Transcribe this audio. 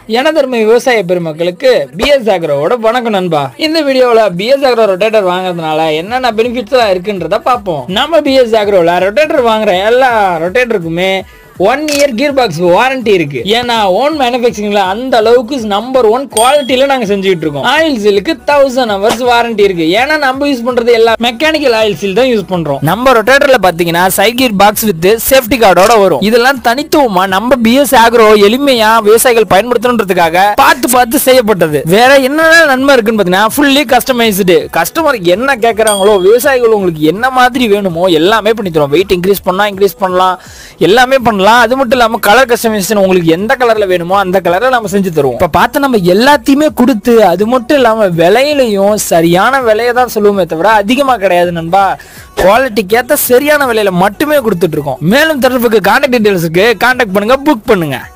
எனதர்மை விவசாய பெருமக்களுக்கு பிஎஸ் அக்ரோவோட வணக்கம் நண்பா இந்த வீடியோவில் பிஎஸ் அக்ரோ ரொட்டேட்டர் வாங்குறதுனால என்னென்ன பெனிஃபிட்ஸ் இருக்குன்றத பார்ப்போம் நம்ம பிஎஸ் அக்ரோவில் ரொட்டேட்டர் வாங்குற எல்லா ரொட்டேட்டருக்குமே one year gear box warranty இருக்கு ஏன்னா ஓன் மேனுஃபேக்சரிங்ல அந்த அளவுக்கு நம்பர் ஒன் குவாலிட்டியில நாங்க செஞ்சுட்டு இருக்கோம் ஆயில் சீலுக்கு தௌசண்ட் ஹவர்ஸ் வாரண்டி இருக்கு ஏன்னா நம்ம யூஸ் பண்றது எல்லா மெக்கானிக்கல் ஆயில் சீல் தான் யூஸ் பண்றோம் நம்ம ரொட்டேட்டர்ல பாத்தீங்கன்னா side gear box with safety கார்டோட வரும் இதெல்லாம் தனித்துவமா நம்ம பிஎஸ் ஆக்ரோ எளிமையா விவசாயிகள் பயன்படுத்தணுன்றதுக்காக பார்த்து பார்த்து செய்யப்பட்டது வேற என்னென்ன நன்மை இருக்குன்னு பாத்தீங்கன்னா ஃபுல்லி கஸ்டமைஸ்டு கஸ்டமர் என்ன கேட்கறாங்களோ விவசாயிகள் உங்களுக்கு என்ன மாதிரி வேணுமோ எல்லாமே பண்ணி தரோம் வெயிட் இன்க்ரீஸ் பண்ணா இன்க்ரீஸ் பண்ணலாம் எல்லாமே பண்ணலாம் அது மட்டும் இல்லாம கலர் கஸ்டமைசேஷன் உங்களுக்கு எந்த கலர்ல வேணுமோ அந்த கலர்ல நம்ம செஞ்சு தருவோம் இப்ப பார்த்து நம்ம எல்லாத்தையுமே கொடுத்து அது மட்டும் இல்லாம விலையிலையும் சரியான விலையை தான் சொல்லுவோமே தவிர அதிகமா கிடையாது நண்பா குவாலிட்டிக்கு ஏத்த சரியான விலையில மட்டுமே கொடுத்துட்டு இருக்கோம் மேலும் தொடர்புக்கு கான்டாக்ட் டீடைல்ஸுக்கு கான்டாக்ட் பண்ணுங்க புக் பண்ணுங்க